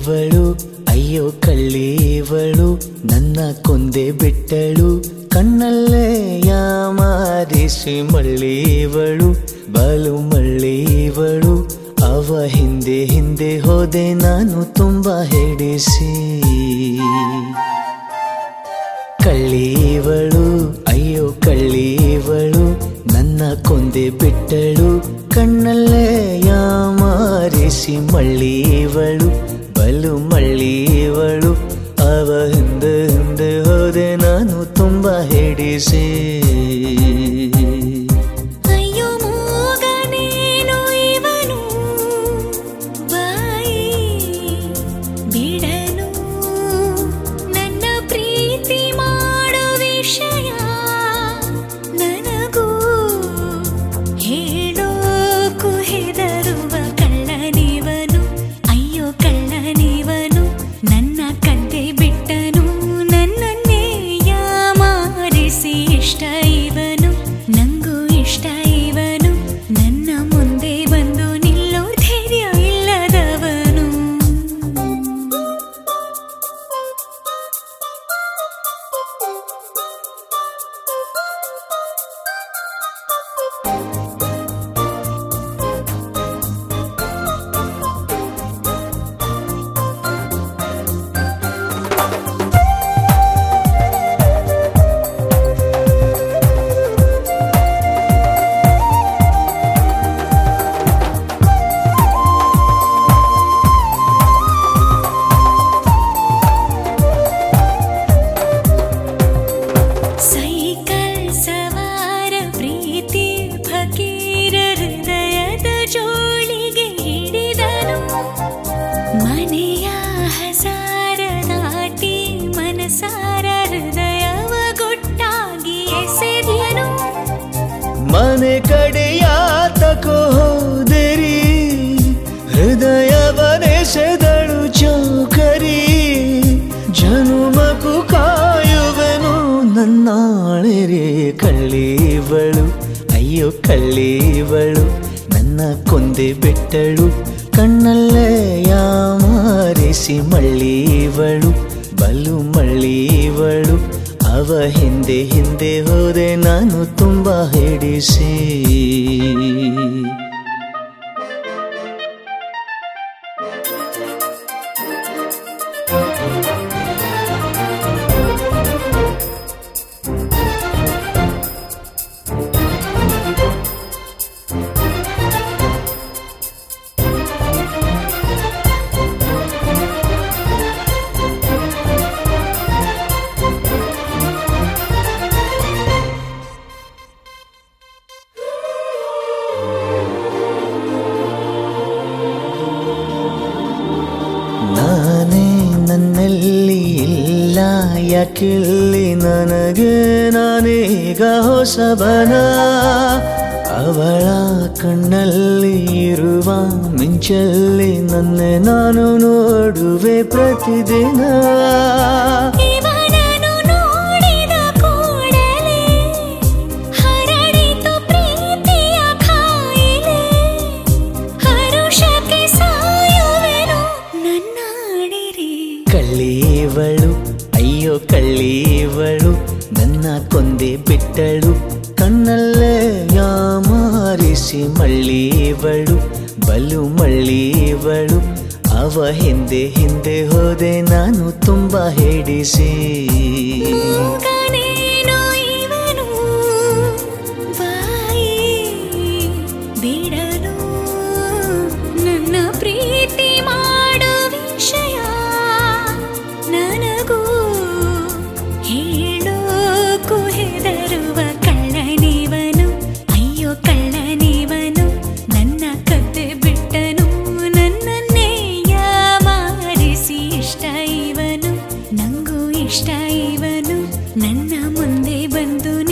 ಕಳ್ಳೀವಳು ಅಯ್ಯೋ ಕಳ್ಳೀವಳು ನನ್ನ ಕೊಂದೆ ಬಿಟ್ಟಳು ಕಣ್ಣಲ್ಲೇ ಯಾಮಾರಿಸಿ ಮಳ್ಳೀವಳು ಬಲು ಮಳ್ಳೀವಳು ಅವ ಹಿಂದೆ ಹಿಂದೆ ಹೋದೆ ನಾನು ತುಂಬಾ ಹೆಡಿಸಿ ಕಳ್ಳೀವಳು ಅಯ್ಯೋ ಕಳ್ಳೀವಳು ನನ್ನ ಕೊಂದೆ ಬಿಟ್ಟಳು ಕಣ್ಣಲ್ಲೇ ಯಾಮಾರಿಸಿ ಮಳ್ಳೀವಳು ಬಲು ಮಳ್ಳೀವಳು ಅವ ಹಿಂದೆ ಹಿಂದೆ ಹೋದೆ ನಾನು ತುಂಬಾ ಹೆಡಿಸಿ ಅಯ್ಯೋ ಮೂಗನೇನು ಇವನು ಬಾಯಿ ಬಿಡನು ನನ್ನ ಪ್ರೀತಿ ಮಾಡೋ ವಿಷಯ ನನಗೂ ಹೇಳೋಕು ಹೆದರುವ ಕಳ್ಳನಿವನು ಅಯ್ಯೋ ಕಳ್ಳನಿವನು ನನ್ನ ಕದ್ದೆ ಬಿಟ್ಟನು ನನ್ನನ್ನೇ ಯಾಮಾರಿಸಿ ಇಷ್ಟ ಇವನು ನಂಗೂ ಇಷ್ಟ ಇವನು ನನ್ನ ಮುಂದೆ ಬಂದು ನಿಲ್ಲೋ ಧೈರ್ಯ ಇಲ್ಲದವನು ಸೈಕಲ್ ಸವಾರ ಪ್ರೀತಿ ಫಕೀರ ಹೃದಯದ ಜೋಳಿಗೆ ಹಿಡಿದನು ಮನೆಯ ಹಸಾರ ದಾಟಿ ಮನಸಾರ ಹೃದಯವ ಗೊಟ್ಟಾಗಿ ಎಸೆದ್ಯನು ಮನೆ ಕಡೆಯಾತಕೋ ಹೋದಿರಿ ಹೃದಯವನೆಸೆದಳು ಚೌಕರಿ ಜನುಮಕು ಕಾಯುವೆನು ನನ್ನಾಳೆರೆ ಕಳ್ಳೀವಳು ಅಯ್ಯೋ ಕಳ್ಳೀವಳು ನನ್ನ ಕೊಂದೆ ಬಿಟ್ಟಳು ಕಣ್ಣಲ್ಲೇ ಯಾಮಾರಿಸಿ ಮಳ್ಳೀವಳು ಬಲು ಮಳ್ಳೀವಳು ಅವ ಹಿಂದೆ ಹಿಂದೆ ಹೋದೆ ನಾನು ತುಂಬಾ ಹಿಡಿಸಿ ನಾನೇ ನನ್ನಲ್ಲಿ ಇಲ್ಲ ಯಾಕಿಲ್ಲಿ ನನಗೆ ನಾನೀಗ ಹೊಸಬನ ಅವಳ ಕಣ್ಣಲ್ಲಿ ಇರುವ ಮಿಂಚಲ್ಲಿ ನನ್ನೆ ನಾನು ನೋಡುವೆ ಪ್ರತಿದಿನ ಇವನನ್ನು ನೋಡಿದ ಕೂಡಲೇ ಹರಡಿತು ಪ್ರೀತಿಯ ಕಾಯಿಲೆ ಹರುಷಕ್ಕೆ ಸಾಯುವೆನು ನನ್ನಾಡಿರಿ ಕಳ್ಳೀವಳು ಅಯ್ಯೋ ಕಳ್ಳೀವಳು ನನ್ನ ಕೊಂದೆ ಬಿಟ್ಟಳು ಕಣ್ಣಲ್ಲೇ ಯಾಮಾರಿಸಿ ಮಳ್ಳೀವಳು ಬಲು ಮಳ್ಳೀವಳು ಅವ ಹಿಂದೆ ಹಿಂದೆ ಹೋದೆ ನಾನು ತುಂಬಾ ಹೆಡಿಸಿ ಮೂಗನೇನೋ ಇವನು ಬಾಯಿ ಬಿಡಲು ನನ್ನ ಪ್ರೀತಿ ಮಾಡೋ ವಿಷಯ ನನಗೂ ಹೇಳೋಕು ಹೆದರುವ ಕಳ್ಳನಿವನು ಅಯ್ಯೋ ಕಳ್ಳನಿವನು ನನ್ನ ಕದ್ದೆ ಬಿಟ್ಟನು ನನ್ನನ್ನೇ ಯಾಮಾರಿಸಿ ಇಷ್ಟ ಇವನು ನಂಗೂ ಇಷ್ಟ ಇವನು ನನ್ನ ಮುಂದೆ ಬಂದು